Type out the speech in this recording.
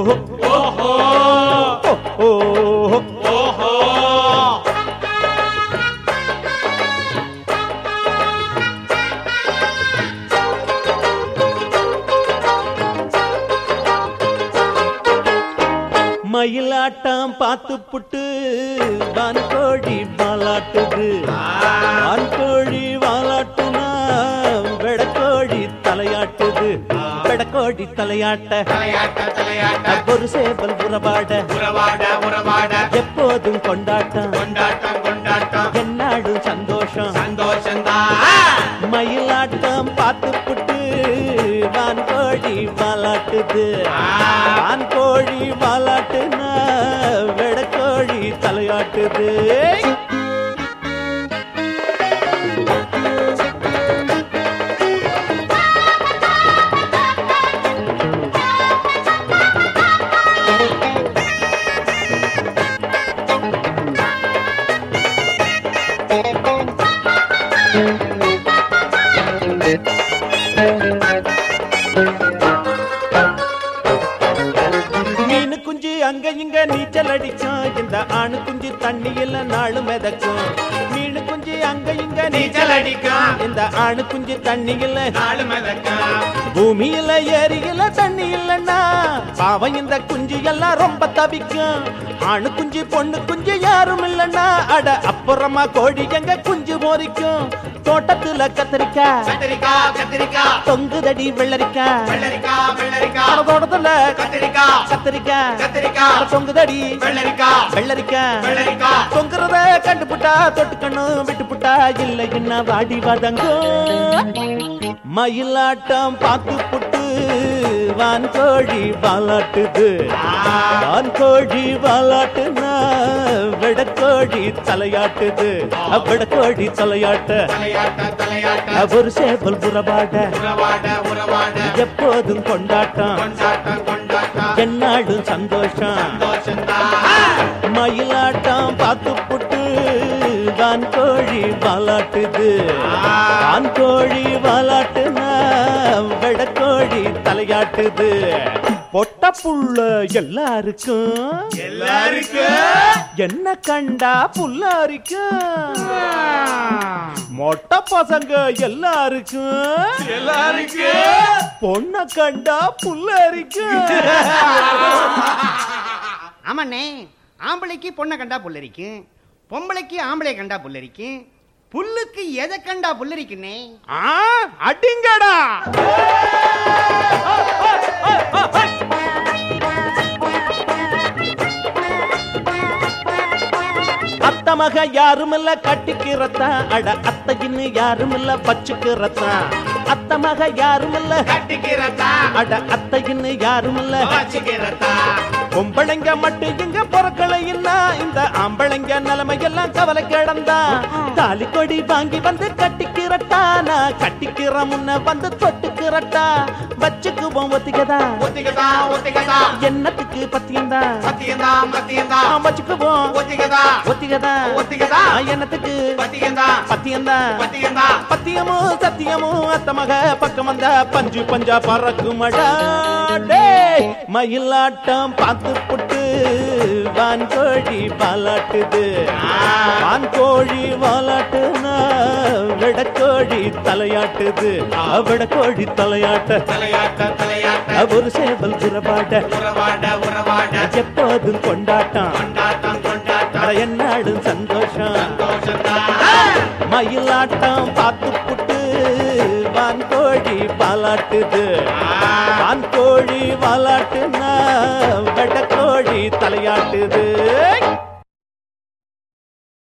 ஓஹோ ஓ ஓஹோ மயிலாட்டம் பார்த்து புட்டு வான்கோழி வாலாட்டுது வான்கோழி வாலாட்டுனா வெடக்கோழி தலையாட்டுது வெடக்கோழி தலையாட்ட தலையாட்ட தலையாட்ட ஒரு சேவல் உறவாட உறவாட உறவாட எப்போதும் கொண்டாட்டம் கொண்டாட்டம் கொண்டாட்டம் என்னாடும் சந்தோஷம் சந்தோஷம்தான் மயிலாட்டம் பார்த்து புட்டு வான்கோழி வாலாட்டுது வான்கோழி வாலாட்டுனா வெடக்கோழி தலையாட்டுது மீனு குஞ்சு அங்க இங்க நீச்சல் அடிக்கும் இந்த ஆணு குஞ்சு தண்ணியில நாலு மிதக்கும் மீனு குஞ்சு அங்க இங்க நீச்சல் அடிக்கும் இந்த ஆணு குஞ்சு தண்ணியில நாலு மிதக்கும் பூமியில ஏரியில தண்ணி இல்லைன்னா பாவம் இந்த குஞ்சு எல்லாம் ரொம்ப தவிக்கும் ஆணு குஞ்சு பொண்ணு குஞ்சு யாரும் இல்லைன்னா அட அப்புறமா கோழி எங்க குஞ்சு மோரிக்கும் தோட்டத்துல கத்திரிக்காய் கத்திரிக்காய் கத்திரிக்காய் தொங்குதடி வெள்ளரிக்காய் வெள்ளரிக்காய் வெள்ளரிக்காய் அட தோட்டத்துல கத்திரிக்காய் கத்திரிக்காய் கத்திரிக்காய் அட தொங்குதடி வெள்ளரிக்காய் வெள்ளரிக்காய் வெள்ளரிக்காய் தொங்குறத கண்டுபுட்டா தொட்டுக்கணும் விட்டுப்புட்டா இல்லை என்ன வாடி வதங்கோ மயிலாட்டம் பார்த்து புட்டு வான்கோழி வாலாட்டுது வான்கோழி வாலாட்டுனா விடக்கோழி தலையாட்டுது விடக்கோழி தலையாட்ட தலையாட்ட தலையாட்ட ஒரு சேவல் புறவாட உறவாட உறவாட எப்போதும் கொண்டாட்டம் கொண்டாட்டம் கொண்டாட்டம் என்னாடும் சந்தோஷம் சந்தோஷம்தான் மயிலாட்டம் பார்த்து புட்டு வான்கோழி வாலாட்டுது வான்கோழி வாலாட்டுனா வெடக்கோழி தலையாட்டுது பொட்ட புள்ள எல்லாருக்கும் எல்லாருக்கும் என்ன கண்டா புல்லாரிக்கும் மொட்டை பசங்க எல்லாருக்கும் எல்லாருக்கும் பொண்ண கண்டா புல்லாரிக்கும் ஆமாண்ணே ஆம்பளைக்கு பொண்ணை கண்டா புல்லரிக்கும் பொம்பளைக்கு ஆம்பளை கண்டா புல்லரிக்கும் புல்லுக்கு எதை கண்டா புல்லரிக்குண்ணே ஆ, அடிங்கடா அத்த மக யாருமில்ல கட்டிக்கிறதா அட அத்தையின்னு யாருமில்ல பச்சுக்கிறதா அத்த மக யாருமில்ல கட்டிக்கிறதா அட அத்தையின்னு யாருமில்ல வச்சுக்கிறதா பொம்பளைங்க மட்டும் இங்க பொறக்கலைன்னா இந்த ஆம்பளைங்க நிலைமையெல்லாம் கவலை கிடந்தா தாலி கொடி வாங்கி வந்து கட்டிக்கிறட்டா நான் கட்டிக்கிற முன்ன வந்து தொட்டுக்கிறட்டா வச்சுக்குவோம் ஒத்திக்கதா ஒத்திக்கதா ஒத்திக்கதா என்னத்துக்கு பத்தியந்தா சத்தியந்தா மத்தியந்தா வச்சுக்குவோம் ஒத்திக்கதா ஒத்திக்கதா ஒத்திக்கதா என்னத்துக்கு பத்தியந்தா பத்தியந்தா பத்தியந்தா பத்தியமும் சத்தியமும் அத்த மக பக்கம் வந்தா பஞ்சு பஞ்சா பறக்குமடா டேய் மயிலாட்டம் பார்த்து புட்டு வான்கோழி வாலாட்டுது வான்கோழி வாலாட்டுனா விடக்கோழி தலையாட்டுது விடக்கோழி தலையாட்ட தலையாட்ட தலையாட்ட ஒரு சேவல் புறப்பாட்ட உறவாட உறவாட எப்போதும் கொண்டாட்டம் கொண்டாட்டம் கொண்டாட்டம் அட என்னாடும் சந்தோஷம் சந்தோஷம்தான் மயிலாட்டம் பார்த்து புட்டு வான்கோழி பாலாட்டுது வான்கோழி வாலாட்டுனா வெடக்கோழி தலையாட்டுது